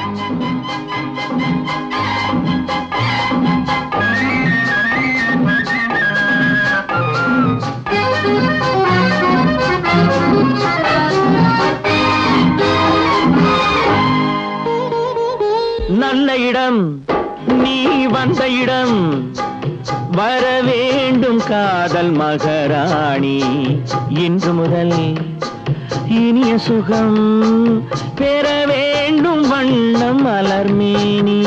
நல்ல இடம் நீ வந்த இடம் வர வேண்டும் காதல் மகராணி இன்று முதல் இனிய சுகம் பெற வேண்டும் வண்ணம் மலர்மேனி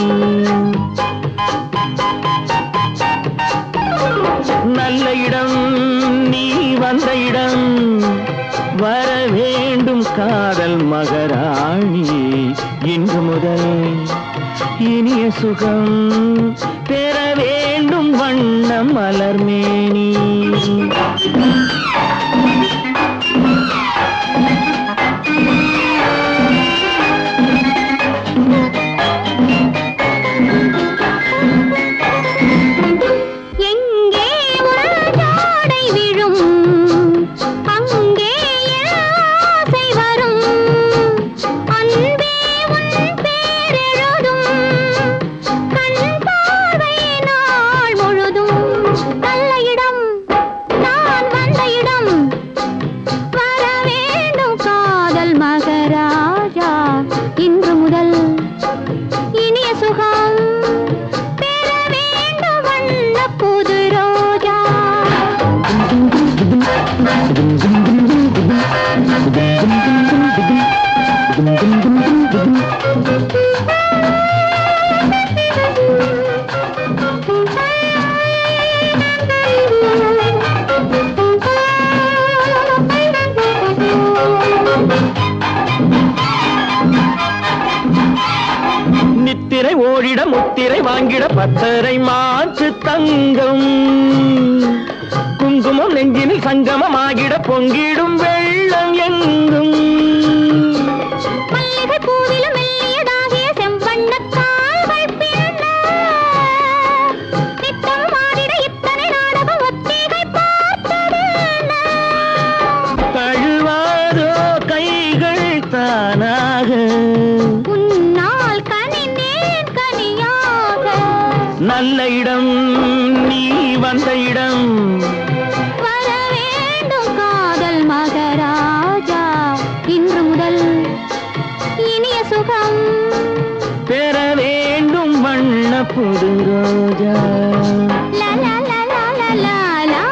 நல்ல இடம் நீ வந்த இடம் வர வேண்டும் காதல் மகராணி இன்று முதல் இனிய சுகம் பெற வேண்டும் வண்ணம் மலர்மேனி எங்கே உன் ஜாடை விழும் அங்கே என் ஆசை வரும் அன்பே உன் பேரெழுதும் கண் பார்வை நாள் முழுதும் நல்ல இடம் நான் வந்த இடம் வர வேண்டும் காதல் மகராஜா இன்று முதல் இனிய சுகம் பெற வேண்டும் வண்ண புது ரோஜா நித்திரை ஓடிட முத்திரை வாங்கிட பத்தரை மாற்று தங்கம் குங்குமம் நெஞ்சினில் சங்கமமாகிட பொங்கிடும் வெள்ளம் எங்கும் மல்லிகை பூவிலும் மெல்லியதாகிய செம்பண்ணக் கால்கள் பின்ன. நித்தம் ஆடிட இத்தனை நாடகம் ஒத்திகை பார்த்ததென்ன? தழுவாதோ கைகள் தானாக உன்னால் கனிந்தேன் கனியாக. நல்ல இடம் நீ வந்த இடம் வர வேண்டும் காதல் மகராஜா. இன்று முதல் இனிய சுகம் பெற வேண்டும் வண்ண புது ரோஜா லா லா லா லா லா லா லா.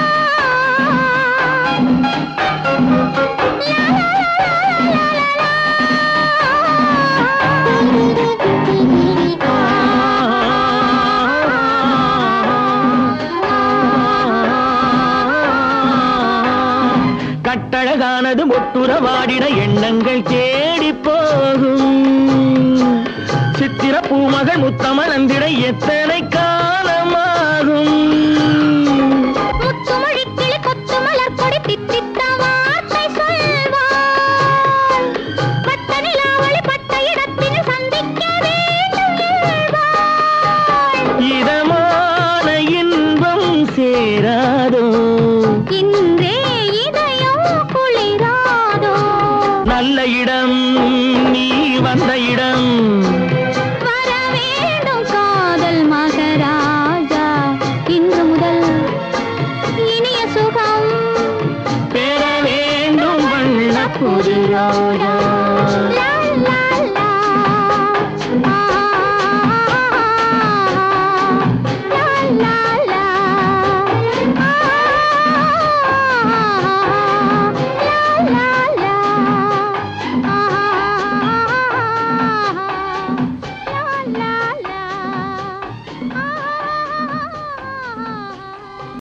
கட்டழகானது முத்துறவாடிட எண்ணங்கள் தேடி போகும் சித்திர பூமகள் முத்தமலந்திட எத்தனை காலமாகும் முத்துமொழிக் கிளி கொத்து மலர் கொடி தித்தித்த வார்த்தை சொல்வாள். வட்ட நிலாவொளி பட்ட இடத்தில் சந்திக்க வேண்டும் என்பாள். இதமான இன்பம் சேராதோ இன்றே இதயம் குளிராதோ நல்ல இடம் நீ வந்த இடம்